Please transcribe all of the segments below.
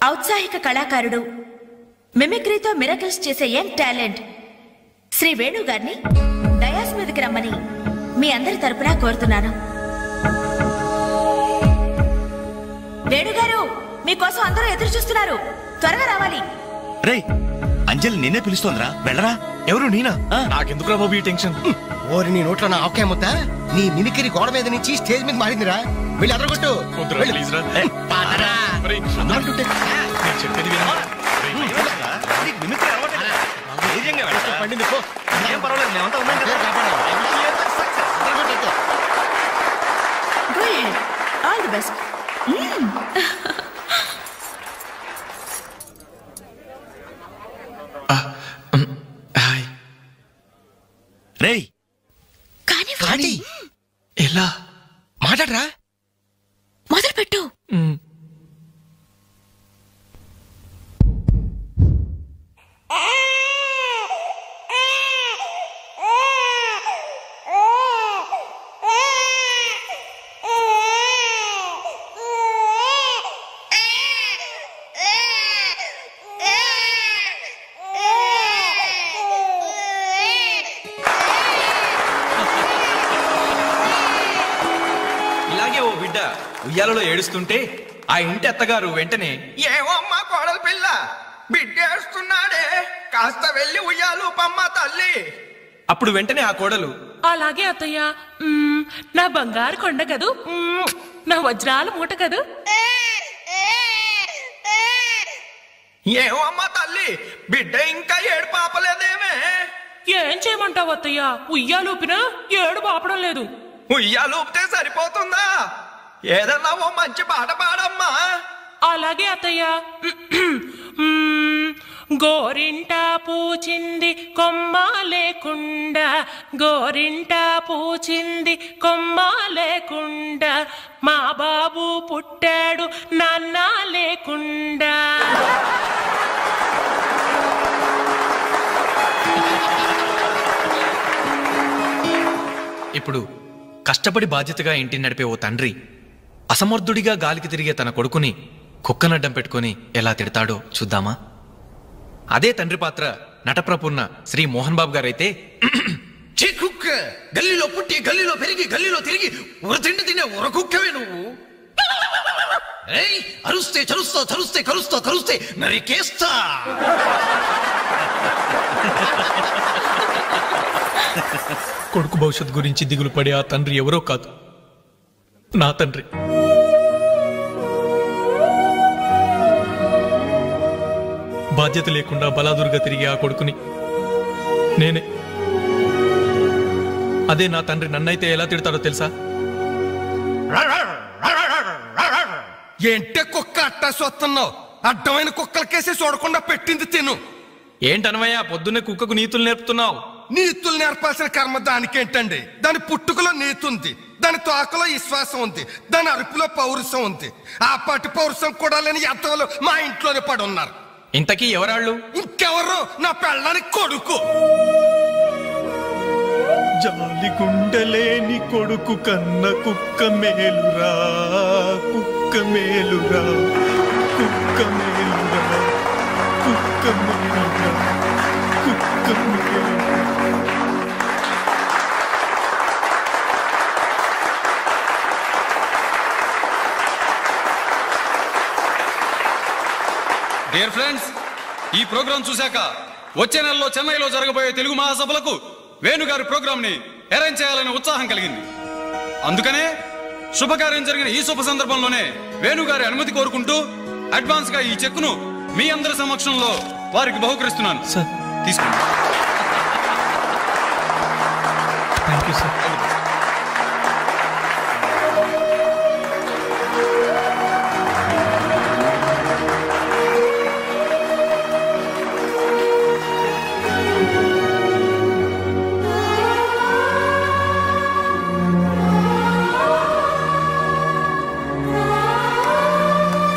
ఔత్సాహిక కళాకారుడు మిమిక్రీతో మిరకల్స్ చేసే యంగ్ టాలెంట్ శ్రీ వేణు గారిని డయాస్ మీదకి రమ్మని మీ అందరి తరపున కోరుతున్నాను వేణుగారు మీకోసం అందరూ ఎదురు చూస్తున్నారు త్వరగా రావాలి రే అంజలి నిన్నే పిలుస్తోందిరా వెళ్ళరా ఎవరు నేనా నాకెందుకురా బాబు ఈ టెన్షన్ ఓరి నీ నోట్లో నా ఆకే ముద్ద నీ మిమిక్రీ గోడ మీద నుంచి స్టేజ్ మీద మారిందిరా వెళ్ళి అదరగొట్టు వద్దురా, వెళ్ళు. ప్లీజ్ రా. ఏ, పాతరా. ఒరేయ్, అంటుంటే. నేను చెప్పేది వినరా? నీకు మిమిక్రీ అలవాటే కదా? ధైర్యంగా వెళ్ళరా? పండింది పో ఏం పర్వాలేదు మేమంతా ఉన్నాం కదా పేరు కాపాడాలి. అదరగొట్టు అయితే. Go ahead all the best hi రేయ్ కానీ కాటి ఎలా మాట్లాడరా మొదలు పెట్టు మ్, ఇలాగే ఓ బిడ్డ ఉయ్యాలలో ఏడుస్తుంటే ఆ ఇంటి అత్తగారు వెంటనే ఏమో అమ్మా కోడలు పిల్ల బిడ్డేస్తున్నాడే కాస్త వెళ్ళి ఉయ్యాలు పమ్మ తల్లి అప్పుడు వెంటనే ఆ కోడలు అలాగే అత్తయ్య మ్మ్, నా బంగారు కొండ కదూ మ్మ్, నా వజ్రాల మూట కదూ ఏమో అమ్మా తల్లి బిడ్డ ఇంకా ఏడు పాపలేదేమే ఏం చేయమంటావు అత్తయ్య ఉయ్యాలూపినా ఏడు పాపడం లేదు ఉయ్యాలు ఊపితే సరిపోతుందా ఏదన్నా ఓ మంచి పాట పాడమ్మా అలాగే అత్తయ్య మ్మ్, గోరింట పూచింది కొమ్మ లేకుండా గోరింట పూచింది కొమ్మ లేకుండా మా బాబు పుట్టాడు నాన్న లేకుండా ఇప్పుడు కష్టపడి బాధ్యతగా ఇంటిని నడిపే ఓ తండ్రి అసమర్థుడిగా గాలికి తిరిగే తన కొడుకుని కుక్కనడ్డం పెట్టుకొని ఎలా తిడతాడో చూద్దామా అదే తండ్రి పాత్ర నటప్రపున్న శ్రీ మోహన్ బాబు గారైతే ఛీ కుక్క గల్లీలో పుట్టి గల్లీలో పెరిగి గల్లీలో తిరిగి ఉరతిండి తినే ఉరకుక్కవే నువ్వు ఏయ్ అరుస్తే చరుస్తా చరుస్తే కరుస్తా కరుస్తే నరికేస్తా కొడుకు భవిష్యత్ గురించి దిగులు పడే ఆ తండ్రి ఎవరో కాదు నా తండ్రి బాధ్యత లేకుండా బలాదురుగా తిరిగే ఆ కొడుకుని నేనే అదే నా తండ్రి నన్నైతే ఎలా తిడతాడో తెలుసా ఏంటే కుక్క అట్టా సొత్తున్నావు అడ్డమైన కుక్కలకేసి చూడకుండా పెట్టింది తిను ఏంటనవయ్యా పొద్దున్నే కుక్కకు నీతులు నేర్పుతున్నావు నీతులు నేర్పాల్సిన కర్మ దానికేంటండి దాని పుట్టుకలో నీతి ఉంది దాని తోకలో విశ్వాసం ఉంది దాని అరుపులో పౌరుషం ఉంది ఆ పాటి పౌరుషం కూడా లేని ఎంతలో మా ఇంట్లోనే పడి ఉన్నారు ఇంతకీ ఎవరాళ్ళు ఇంకెవరు నా పెళ్ళానికి కొడుకు జాలి గుండెలేని కొడుకు కన్న కుక్క మేలురా కుక్క మేలురా కుక్క మేలురా కుక్క మేలురా కుక్క మేలురా డియర్ ఫ్రెండ్స్ ఈ ప్రోగ్రాం చూశాక వచ్చే నెలలో చెన్నైలో జరగబోయే తెలుగు మహాసభలకు వేణుగారి ప్రోగ్రామ్ ని అరేంజ్ చేయాలనే ఉత్సాహం కలిగింది అందుకనే శుభకార్యం జరిగిన ఈ శుభ సందర్భంలోనే వేణుగారి అనుమతి కోరుకుంటూ అడ్వాన్స్ గా ఈ చెక్కును మీ అందరి సమక్షంలో వారికి బహుకరిస్తున్నాను సార్ తీసుకోండి థ్యాంక్ యూ సార్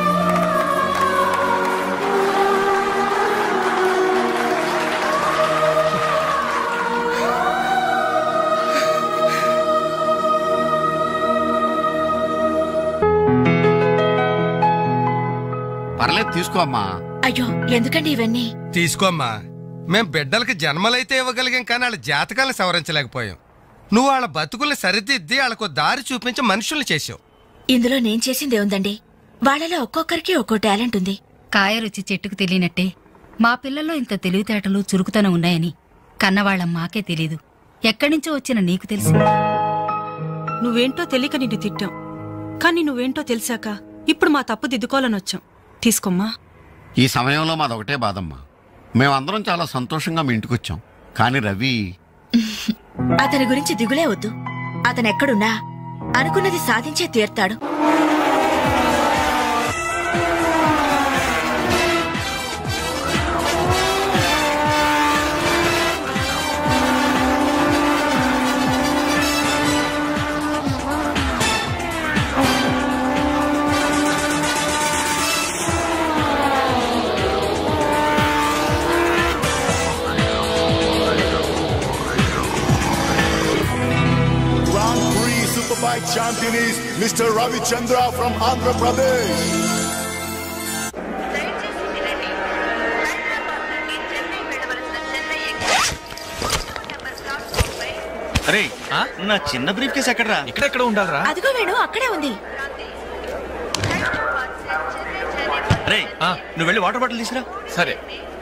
ఆ పర్లేదు తీసుకో అమ్మా అయ్యో ఎందుకండి ఇవన్నీ తీసుకోమ్మా మేం బిడ్డలకి జన్మలైతే ఇవ్వగలిగాం కానీ వాళ్ళ జాతకాలను సవరించలేకపోయాం నువ్వు వాళ్ళ బతుకుల్ని సరిదిద్ది వాళ్ళకు దారి చూపించి మనుషుల్ని చేసావు ఇందులో నేను చేసిందే ఉందండి వాళ్ళలో ఒక్కొక్కరికి ఒక్కో టాలెంట్ ఉంది కాయ రుచి చెట్టుకు తెలియనట్టే మా పిల్లల్లో ఇంత తెలివితేటలు చురుకుతనం ఉన్నాయని కన్నవాళ్ళం మాకే తెలీదు ఎక్కడ్నుంచో వచ్చిన నీకు తెలిసింది నువ్వేంటో తెలియక నిన్ను తిట్టాం కానీ నువ్వేంటో తెలిసాక ఇప్పుడు మా తప్పు దిద్దుకోవాలని వచ్చాం తీసుకోమ్మా ఈ సమయంలో మాదొకటే బాధమ్మా మేమందరం చాలా సంతోషంగా మీ ఇంటికి వచ్చాం కానీ రవి అతని గురించి దిగులే వద్దు అతను ఎక్కడున్నా అనుకున్నది సాధించే తీర్తాడు Grand Prix Superbike champion is Mr. Ravi Chandra from Andhra Pradesh. అరే నా చిన్న బ్రీఫ్ కేసు ఎక్కడరా ఇక్కడెక్కడ ఉండాలరా అదిగో వేణు అక్కడే ఉంది రే నువ్వు వెళ్ళి వాటర్ బాటిల్ తీసుకురా సరే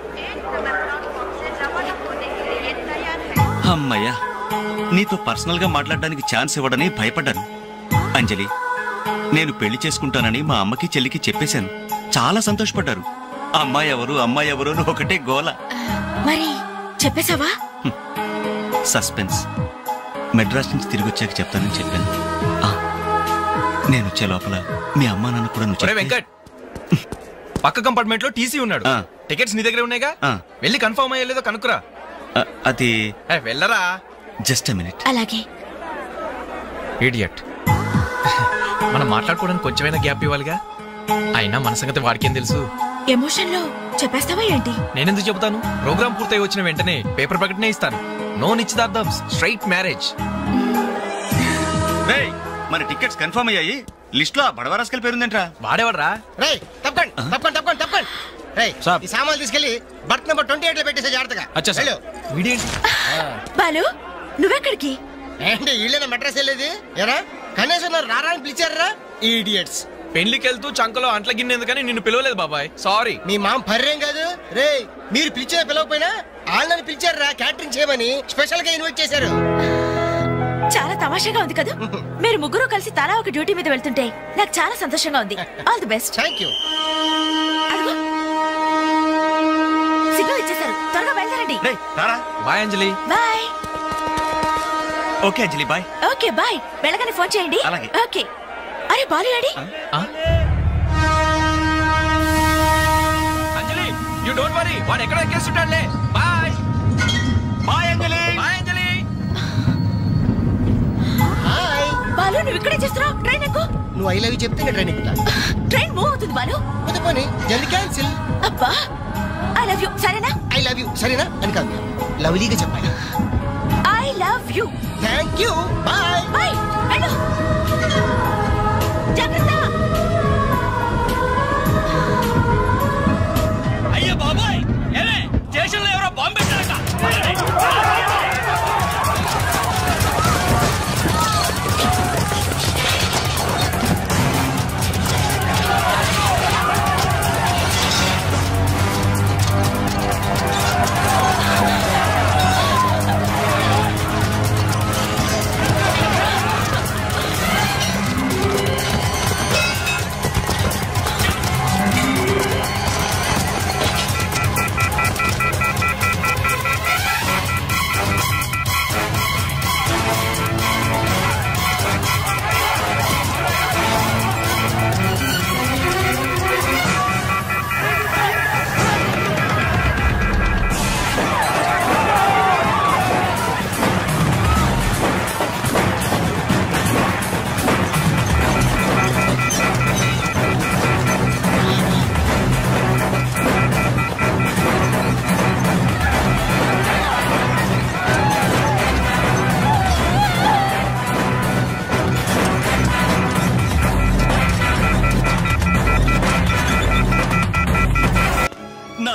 అమ్మయ్యా నీతో పర్సనల్ గా మాట్లాడడానికి ఛాన్స్ ఇవ్వడని భయపడ్డాను అంజలి నేను పెళ్లి చేసుకుంటానని మా అమ్మకి చెల్లికి చెప్పేశాను చాలా సంతోషపడ్డారు అమ్మాయి ఎవరు అమ్మాయి ఎవరు అని ఒకటే గోల మరి చెప్పేశావా సస్పెన్స్ మెడ్రాస్ నుంచి తిరిగి వచ్చాక చెప్తానని చెప్పాను ఆ, నేను వచ్చే లోపల మీ అమ్మా నాన్న కూడా నువ్వు ఒరే చెప్తే- వెంకట్ పక్క కంపార్ట్మెంట్ లో టీసీ ఉన్నాడు టికెట్స్ నీ దగ్గర ఉన్నాయిగా ఆ. వెళ్ళి కన్ఫర్మ్ అయ్యలేదో కనుక్కురా ఆ, అది ఏ, వెళ్ళరా జస్ట్ మినిట్ అలాగే ఇడియట్ మనం మాట్లాడుకోవడానికి కొంచెమైనా గ్యాప్ ఇవ్వాలిగా అయినా మన సంగతి వాడికేం తెలుసు ఎమోషన్ లో చెప్పేస్తావా ఏంటి నేనెందుకు చెబుతాను ప్రోగ్రామ్ పూర్తయి వచ్చిన వెంటనే పేపర్ ప్రకటనే ఇస్తాను నో నిశ్చితార్థం స్ట్రైట్ మ్యారేజ్ రేయ్ మన టికెట్స్ కన్ఫర్మ్ అయ్యాయి లిస్ట్ లో ఆ బడవరాస్కల్ పేరుందేంట్రా వాడేవాడ్రా రే తప్పకండి తప్పకండి తప్పకండి తప్పకండి రే ఈ సామాన్లు తీసుకెళ్లి బర్త్ నెంబర్ ట్వంటీ ఎయిట్ లో పెట్టేసే జాగ్రత్తగా అచ్చా సార్. వెళ్ళు. వీడేంటి బాలు నువ్వెక్కడికి ఏంటి వీళ్ళైనా మెడ్రాస్ వెళ్ళేది ఎరా కనీసం నన్ను రారా అని పిలిచారా ఈడియట్స్ పెళ్లికి వెళ్తూ చంకలో అంట్ల గిన్నె ఎందుకని నిన్ను పిలవలేదు బాబాయ్ సారీ మీ మామ పర్రేం కాదు రే మీరు పిలిచిన పిలవకపోయినా వాళ్ళని పిలిచారా క్యాటరింగ్ చేయమని స్పెషల్ గా ఇన్వైట్ చేశారు చాలా తమాషాగా ఉంది కదా మీరు ముగ్గురు కలిసి తలా ఒక డ్యూటీ మీద వెళ్తుంటే నాకు చాలా సంతోషంగా ఉంది all the best thank you signal ఇచ్చేశారు త్వరగా బయలుదేరండి bye Anjali bye okay Anjali bye okay bye వెళ్ళగానే ఫోన్ చేయండి అలాగే. ఓకే అరే Balu ready Anjali you don't worry వాడు ఎక్కడ ఎక్కేస్తుంటాడులే bye bye Anjali bye Anjali hi Balu నువ్వు ఇక్కడే చేస్తున్నావు ట్రైన్ ఎక్కు నువ్వు ఐ లవ్ యూ చెప్తే నేను ట్రైన్ ఎక్కుతా ట్రైన్ మూవ్ అవుతుంది బాలు పోతే పోనీ జల్ది క్యాన్సిల్ అబ్బా ఐ లవ్ యూ సరేనా ఐ లవ్ యూ సరేనా అని కాదు లవ్లీగా చెప్పాలి I love you thank you bye bye వెళ్ళు జాగ్రత్త అయ్యో బాబాయ్ ఏమే స్టేషన్లో ఎవరో బాంబు పెట్టారట Grand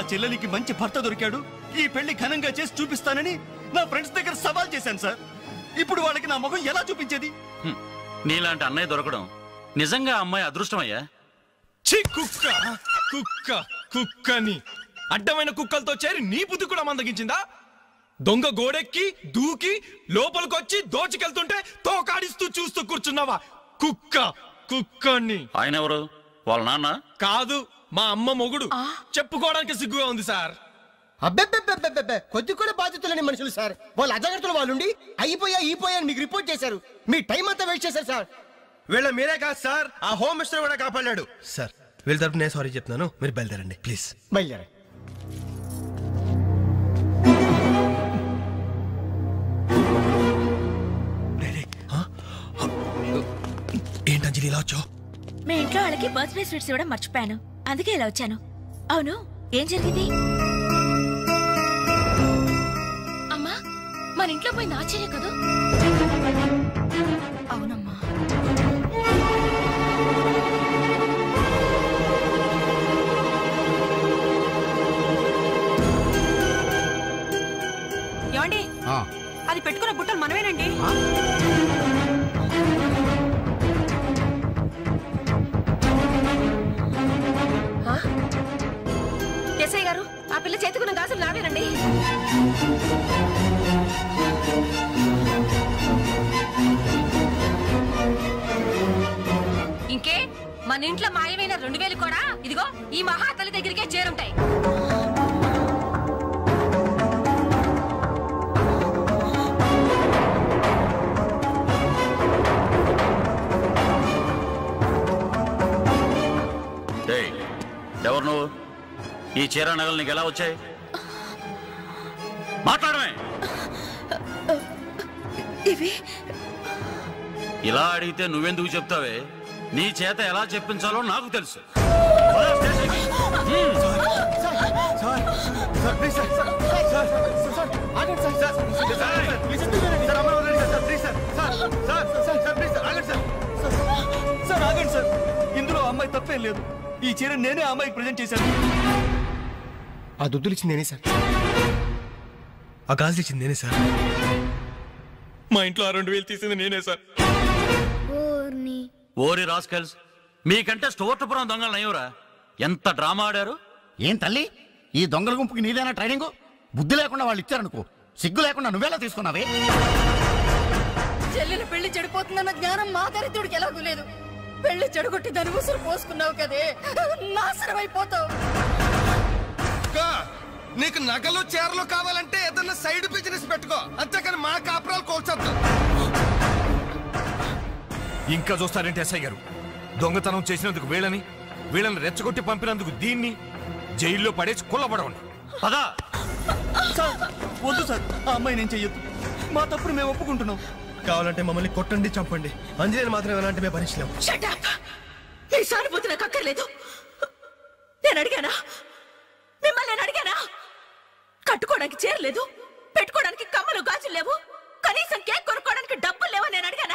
చెల్లెలికి మంచి భర్త దొరికాడు ఈ పెళ్లి ఘనంగా చేసి చూపిస్తానని నా ఫ్రెండ్స్ దగ్గర సవాల్ చేశాను సార్ ఇప్పుడు వాళ్ళకి నా ముఖం ఎలా చూపించేది హ్మ్. నీలాంటి అన్నయ్య దొరకడం నిజంగా ఆ అమ్మాయి అదృష్టమయ్యా ఛీ కుక్క కుక్క కుక్కని అడ్డమైన కుక్కలతో చేరి నీ బుద్ధి కూడా మందగించిందా దొంగ గోడెక్కి దూకి లోపలికొచ్చి దోచుకెళ్తుంటే తోకాడిస్తూ చూస్తూ కూర్చున్నావా కుక్క కుక్కని ఆయన ఎవరు వాళ్ళ నాన్న కాదు మా అమ్మ మొగుడు చెప్పుకోవడానికి సిగ్గుగా ఉంది సార్ అబ్బెబ్బెబ్బెబ్బెబ్బె కొద్ది కూడా బాధ్యతలేని మనుషులు సార్ వాళ్ళు అజాగ్రత్తలు వాళ్ళుండి అయిపోయా అయిపోయా అని మీకు రిపోర్ట్ చేశారు మీ టైం అంతా వేస్ట్ చేశారు సార్ వీళ్ళ మీరే కాదు సార్ ఆ హోమ్ మినిస్టర్ కూడా కాపాడాడు సార్ వీళ్ళ తరపు నేను సారీ చెప్తున్నాను మీరు బయలుదేరండి ప్లీజ్ బయలుదేరా ఏంటి అంజలి ఇలా వచ్చావు మీ ఇంట్లో వాళ్ళకి బర్త్డే స్వీట్స్ ఇవ్వడం మర్చిపోయాను అందుకే ఇలా వచ్చాను అవును ఏం జరిగింది అమ్మా మన ఇంట్లో పోయింది ఆశ్చర్య కదా అవునమ్మా ఏమండి ఆ, అది పెట్టుకున్న బుట్టలు మనమేనండి ఎస్ఐ గారు ఆ పిల్ల చేతుకున్న గాజులు నావేనండి ఇంకే మన ఇంట్లో మాయమైన రెండు వేలు కూడా ఇదిగో ఈ మహాతల్లి దగ్గరికే చేరుంటాయి డేయ్, ఎవరు నువ్వు ఈ చీర నగలు నీకు ఎలా వచ్చాయి మాట్లాడమే ఇవి ఇలా అడిగితే నువ్వెందుకు చెప్తావే నీ చేత ఎలా చెప్పించాలో నాకు తెలుసు సార్ ఆగండి సార్ ఇందులో అమ్మాయి తప్పేం లేదు ఈ చీర నేనే ఆ అమ్మాయికి ప్రజెంట్ చేశాను ఆ దుద్దులు ఇచ్చింది నేనే సార్ ఆ గాజులు ఇచ్చింది నేనే సార్ మా ఇంట్లో ఆ రెండు వేలు తీసింది నేనే సార్ ఓరి రాస్కల్స్ మీకంటే స్టోర్టపురం దొంగలు నయ్యూరా ఎంత డ్రామా ఆడారు ఏం తల్లి ఈ దొంగల గుంపుకి నీదేనా ట్రైనింగ్ బుద్ధి లేకుండా వాళ్ళు ఇచ్చారనుకో సిగ్గు లేకుండా నువ్వెలా తీసుకున్నావే చెల్లెలు పెళ్లి చెడిపోతుందన్న జ్ఞానం మా దరిద్రుడికి ఎలాగూ లేదు పెళ్లి చెడగొట్టి దాని ఉసురు పోసుకున్నావు కదే నాశనం అయిపోతావు అక్క, నీకు నగలు చీరలు కావాలంటే ఏదన్నా సైడ్ బిజినెస్ పెట్టుకో అంతేకాని మా కాపురాలు కోల్చొద్దు ఇంకా చూస్తారంటే ఎస్ఐ గారు దొంగతనం చేసినందుకు వీళ్ళని వీళ్ళని రెచ్చగొట్టి పంపినందుకు దీన్ని జైల్లో పడేసి కుల్లబడవండి పదా సార్ వద్దు సార్ ఆ అమ్మాయి నేను చెయ్యొద్దు మా తప్పుడు మేము ఒప్పుకుంటున్నాం కావాలంటే మమ్మల్ని కొట్టండి చంపండి అంజలిని మాత్రం ఎలాంటి మేము భరించలేం Shut up! మీ సానుభూతి నాకు అక్కర్లేదు నేను అడిగానా మిమ్మల్ని నేను అడిగానా కట్టుకోవడానికి చేరలేదు పెట్టుకోవడానికి కమ్మలు గాజులు లేవు కనీసం కేక్ కొనుక్కోవడానికి డబ్బులు లేవని నేను అడిగానా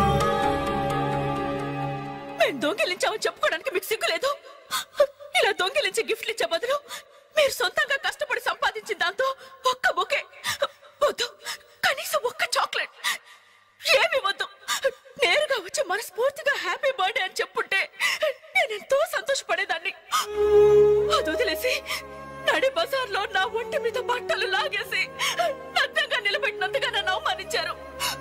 మేము దొంగిలించామని చెప్పుకోవడానికి మీకు సిగ్గులేదు ఇలా దొంగిలించి గిఫ్ట్లు ఇచ్చే బదులు మీరు సొంతంగా కష్టపడి సంపాదించిన దాంతో ఒక్క బొకే వద్దు కనీసం ఒక్క చాక్లెట్ ఏమి వద్దు నేరుగా వచ్చి మనస్ఫూర్తిగా హ్యాపీ బర్త్డే అని చెప్పుంటే నేను ఎంతో సంతోషపడేదాన్ని అది వదిలేసి నడి బజార్లో నా ఒంటి మీద బట్టలు లాగేసి నగ్నంగా నిలబెట్టినందుగా నన్ను అవమానించారు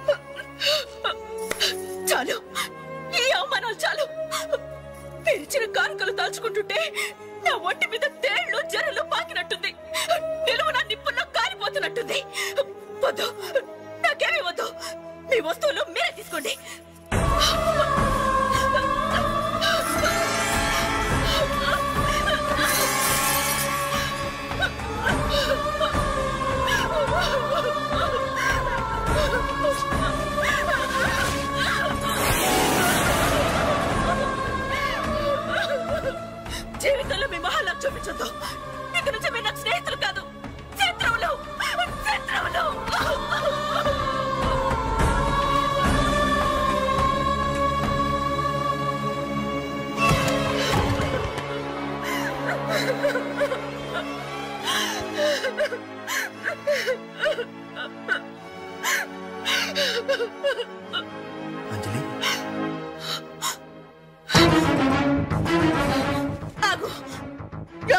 చాలు ఈ అవమానాలు చాలు తెరిచిన కానుకలు దాచుకుంటుంటే నా ఒంటి మీద తేళ్లు జరలు పాకినట్టుంది నిలువు నా నిప్పుల్లో కాలిపోతున్నట్టుంది వద్దు నాకేమీ వద్దు మీ వస్తువులు మీరే తీసుకోండి జీవితంలో మీ మహాలకు చూపించొద్దు ఇక నుంచి మీరు నాకు స్నేహితులు కాదు శత్రువులు శత్రువులు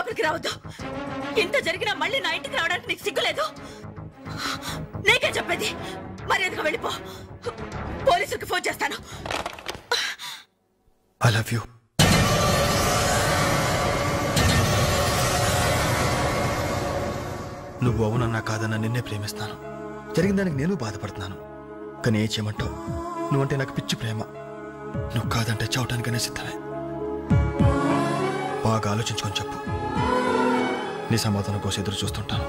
లోపలికి రావద్దు ఇంత జరిగినా మళ్ళీ నా ఇంటికి రావడానికి నీకు సిగ్గులేదు నీకే చెప్పేది మర్యాదగా వెళ్ళిపో పోలీసులకు ఫోన్ చేస్తాను ఐ లవ్ యూ నువ్వు అవునన్నా కాదన్నా నిన్నే ప్రేమిస్తాను జరిగిన దానికి నేను బాధపడుతున్నాను కానీ ఏం చేయమంటావు నువ్వంటే నాకు పిచ్చి ప్రేమ నువ్వు కాదంటే చావటానికనే సిద్ధమే బాగా ఆలోచించుకొని చెప్పు నీ సమాధానం కోసం ఎదురు చూస్తుంటాను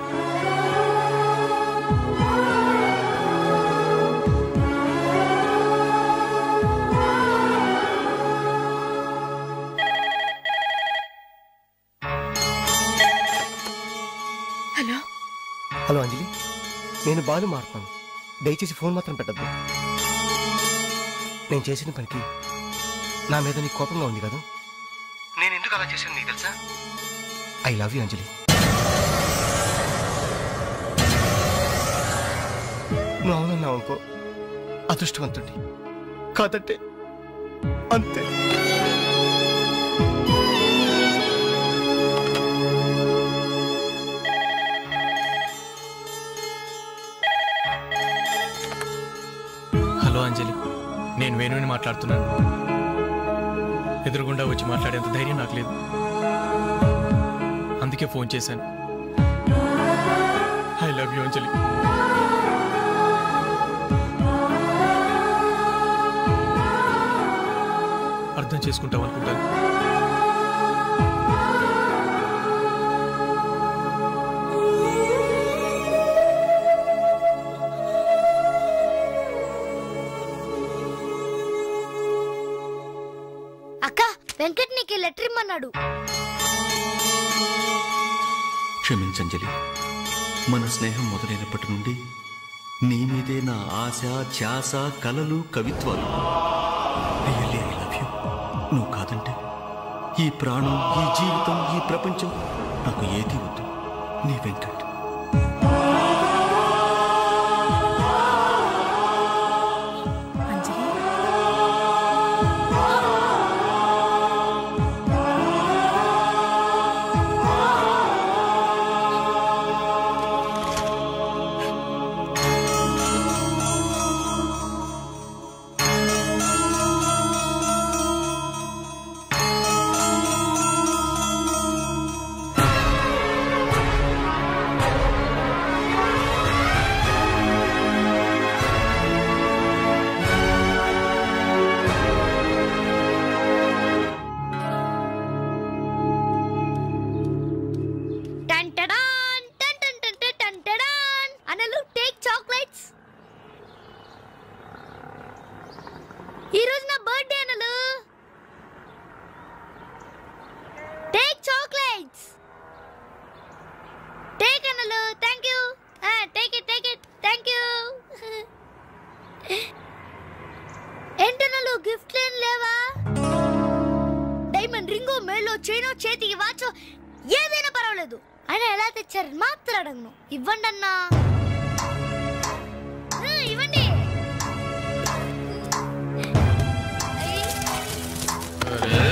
హలో హలో అంజలి నేను బాలు మారుతున్నాను దయచేసి ఫోన్ మాత్రం పెట్టద్దు నేను చేసిన పనికి నా మీద నీకు కోపంగా ఉంది కదా నేను ఎందుకు అలా చేశాను నీకు తెలుసా ఐ లవ్ యూ అంజలి నువ్వు అవునన్నావు అనుకో అదృష్టవంతుడి కాదంటే అంతే హలో అంజలి నేను వేణుని మాట్లాడుతున్నాను ఎదురుగుండా వచ్చి మాట్లాడేంత ధైర్యం నాకు లేదు అందుకే ఫోన్ చేశాను ఐ లవ్ యూ అంజలి అర్థం చేసుకుంటావు అనుకుంటాను అక్క వెంకట్ నీకు లెటర్ ఇమ్మన్నాడు క్షమించంజలి మన స్నేహం మొదలైనప్పటి నుండి నీ మీదే నా ఆశ ధ్యాస కలలు కవిత్వాలు రియల్లీ ఐ లవ్ యూ నువ్వు కాదంటే ఈ ప్రాణం ఈ జీవితం ఈ ప్రపంచం నాకు ఏది వద్దు నీ వెంకట్ టన్ టడాన్, టన్ టన్ టన్ టన్ టన్ టడాన్. అనలు టేక్ చాక్లెట్స్ ఈ రోజు నా బర్త్డే అనలు టేక్ చాక్లెట్స్ టేక్ అనలు thank you take it take it thank you ఏంటనలు గిఫ్ట్ ఏం లేవా డైమండ్ రింగు మేలో చైనో చేతికి వాచో ఏదైనా పర్వాలేదు ఆయన ఎలా తెచ్చారు మాత్రం అడగను ఇవ్వండి అన్నా ఆ, ఇవ్వండి అరే